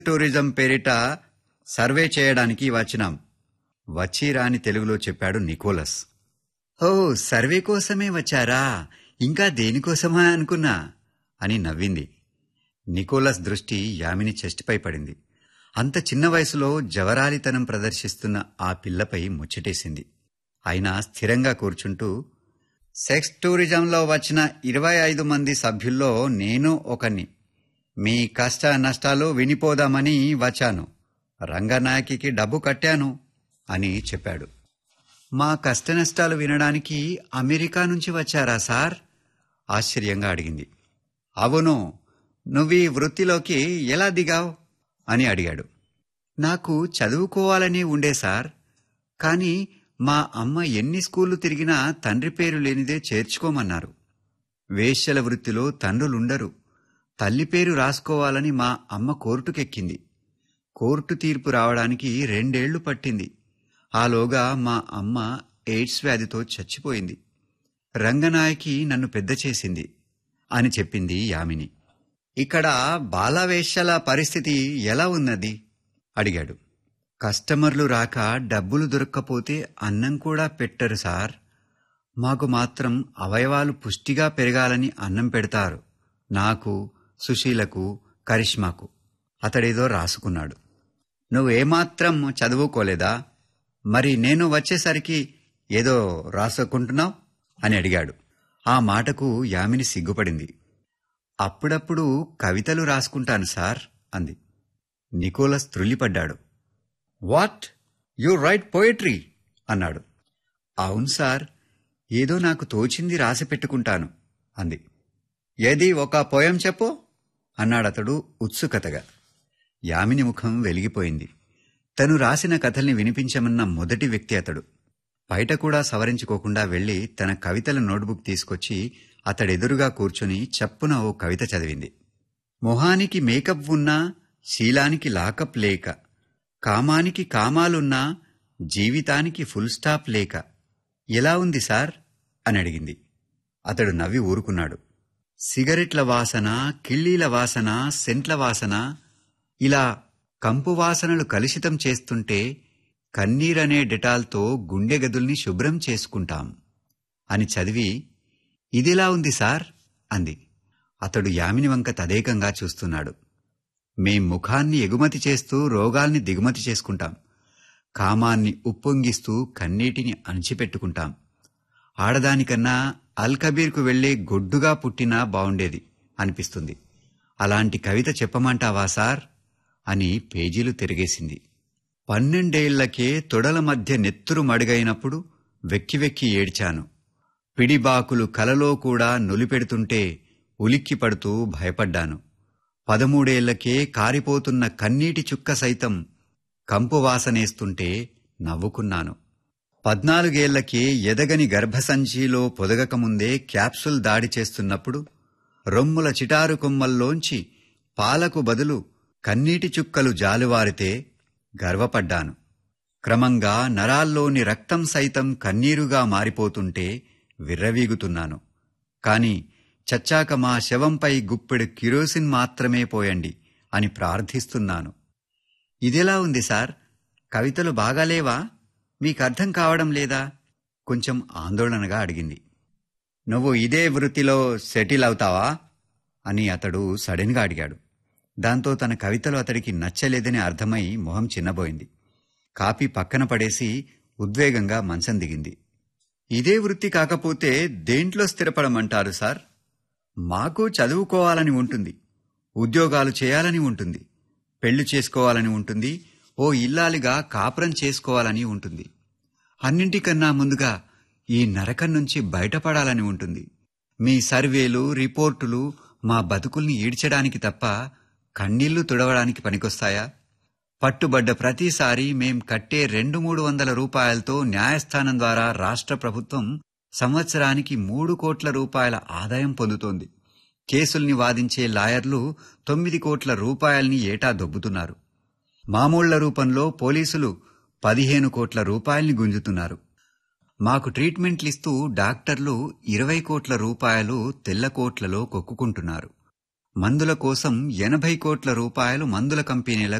tourism పేరిట survey చేయడానికి వచ్చినాం వచ్చి రాని తెలుగులో చెప్పాడు నికోలస్ ఓ సర్వే కోసమే వచ్చారా ఇంకా దేనికోసమా అనుకున్నా అని నవ్వింది నికోలస్ దృష్టి యామిని చెస్ట్పై పడింది అంత చిన్న వయసులో జవరాలితనం ప్రదర్శిస్తున్న ఆ పిల్లపై ముచ్చటేసింది అయినా స్థిరంగా కూర్చుంటూ సెక్స్ టూరిజంలో వచ్చిన ఇరవై ఐదు మంది సభ్యుల్లో నేను ఒకని మీ కష్ట నష్టాలు వినిపోదామని వచ్చాను రంగనాయకికి డబ్బు కట్టాను అని చెప్పాడు మా కష్ట నష్టాలు వినడానికి అమెరికా నుంచి వచ్చారా సార్ ఆశ్చర్యంగా అడిగింది అవును నువ్వు ఈ వృత్తిలోకి ఎలా దిగావు అని అడిగాడు నాకు చదువుకోవాలని ఉండే సార్ కానీ మా అమ్మ ఎన్ని స్కూళ్లు తిరిగినా తండ్రి పేరు లేనిదే చేర్చుకోమన్నారు వేశ్యల వృత్తిలో తండ్రులుండరు తల్లి పేరు రాసుకోవాలని మా అమ్మ కోర్టుకెక్కింది కోర్టు తీర్పు రావడానికి రెండేళ్లు పట్టింది ఆలోగా మా అమ్మ ఎయిడ్స్ వ్యాధితో చచ్చిపోయింది రంగనాయకి నన్ను పెద్ద చేసింది అని చెప్పింది యామిని ఇక్కడ బాలవేశ్యల పరిస్థితి ఎలా ఉన్నది అడిగాడు కస్టమర్లు రాక డబ్బులు దొరక్కపోతే అన్నం కూడా పెట్టరు సార్ మాకు మాత్రం అవయవాలు పుష్టిగా పెరగాలని అన్నం పెడతారు నాకు సుశీలకు కరిష్మాకు అతడేదో రాసుకున్నాడు నువ్వేమాత్రం చదువుకోలేదా మరి నేను వచ్చేసరికి ఏదో రాసుకుంటున్నావు అని అడిగాడు ఆ మాటకు యామిని సిగ్గుపడింది అప్పుడప్పుడు కవితలు రాసుకుంటాను సార్ అంది నికోలస్ త్రుల్లిపడ్డాడు వాట్ యు రైట్ పోయిట్రీ అన్నాడు అవును సార్ ఏదో నాకు తోచింది రాసి పెట్టుకుంటాను అంది ఏది ఒక పోయం చెప్పు అన్నాడతడు ఉత్సుకతగా యామిని ముఖం వెలిగిపోయింది తను రాసిన కథల్ని వినిపించమన్న మొదటి వ్యక్తి అతడు బయట కూడా సవరించుకోకుండా వెళ్లి తన కవితల నోట్బుక్ తీసుకొచ్చి అతడెదురుగా కూర్చుని చప్పున ఓ కవిత చదివింది మొహానికి మేకప్ ఉన్నా శీలానికి లాకప్ లేక కామానికి కామాలున్నా జీవితానికి ఫుల్ స్టాప్ లేక ఎలా ఉంది సార్ అని అడిగింది అతడు నవ్వి ఊరుకున్నాడు సిగరెట్ల వాసన కిళ్ళీల వాసన సెంట్ల వాసన ఇలా కంపు వాసనలు కలుషితం చేస్తుంటే కన్నీరనే డెటాల్తో గుండె గదుల్ని శుభ్రం చేసుకుంటాం అని చదివి ఇదిలా ఉంది సార్ అంది అతడు యామిని వంక తదేకంగా చూస్తున్నాడు మేం ముఖాన్ని ఎగుమతి చేస్తూ రోగాల్ని దిగుమతి చేసుకుంటాం కామాన్ని ఉప్పొంగిస్తూ కన్నీటిని అణిచిపెట్టుకుంటాం ఆడదానికన్నా అల్కబీర్కు వెళ్లే గొడ్డుగా పుట్టినా బావుండేది అనిపిస్తుంది అలాంటి కవిత చెప్పమంటావా సార్ అని పేజీలు తిరిగేసింది పన్నెండేళ్లకే తొడల మధ్య నెత్తురు మడుగైనప్పుడు వెక్కి వెక్కి ఏడ్చాను పిడిబాకులు కలలో కూడా నులిపెడుతుంటే ఉలిక్కి పడుతూ భయపడ్డాను పదమూడేళ్లకే కారిపోతున్న కన్నీటి చుక్క సైతం కంపు వాసనేస్తుంటే నవ్వుకున్నాను పద్నాలుగేళ్లకే ఎదగని గర్భసంచిలో పొదగకముందే క్యాప్సుల్ దాడి చేస్తున్నప్పుడు రొమ్ముల చిటారు కొమ్మల్లోంచి పాలకు బదులు కన్నీటి చుక్కలు జాలువారితే గర్వపడ్డాను క్రమంగా నరాల్లోని రక్తం సైతం కన్నీరుగా మారిపోతుంటే విర్రవీగుతున్నాను కాని చచ్చాక మా శవంపై గుప్పెడు కిరోసిన్ మాత్రమే పోయండి అని ప్రార్థిస్తున్నాను ఇదెలా ఉంది సార్ కవితలు బాగాలేవా మీకర్థం కావడం లేదా కొంచెం ఆందోళనగా అడిగింది నువ్వు ఇదే వృత్తిలో సెటిల్ అవుతావా అని అతడు సడన్గా అడిగాడు దాంతో తన కవితలు అతడికి నచ్చలేదని అర్థమై మొహం చిన్నబోయింది కాపీ పక్కన పడేసి ఉద్వేగంగా మంచం దిగింది ఇదే వృత్తి కాకపోతే దేంట్లో స్థిరపడమంటారు సార్ మాకు చదువుకోవాలని ఉంటుంది ఉద్యోగాలు చేయాలని ఉంటుంది పెళ్లి చేసుకోవాలని ఉంటుంది ఓ ఇల్లాలిగా కాపురం చేసుకోవాలని ఉంటుంది అన్నింటికన్నా ముందుగా ఈ నరకం నుంచి బయటపడాలని ఉంటుంది మీ సర్వేలు రిపోర్టులు మా బతుకుల్ని ఈడ్చడానికి తప్ప కన్నీళ్లు తుడవడానికి పనికొస్తాయా పట్టుబడ్డ ప్రతిసారి మేం కట్టే రెండు మూడు వందల రూపాయలతో న్యాయస్థానం ద్వారా రాష్ట్ర ప్రభుత్వం సంవత్సరానికి మూడు కోట్ల రూపాయల ఆదాయం పొందుతోంది కేసుల్ని వాదించే లాయర్లు తొమ్మిది కోట్ల రూపాయల్ని ఏటా దొబ్బుతున్నారు మామూళ్ల రూపంలో పోలీసులు పదిహేను కోట్ల రూపాయల్ని గుంజుతున్నారు మాకు ట్రీట్మెంట్లిస్తూ డాక్టర్లు ఇరవై కోట్ల రూపాయలు తెల్ల కోట్లలో కొక్కుకుంటున్నారు మందుల కోసం ఎనభై కోట్ల రూపాయలు మందుల కంపెనీలకు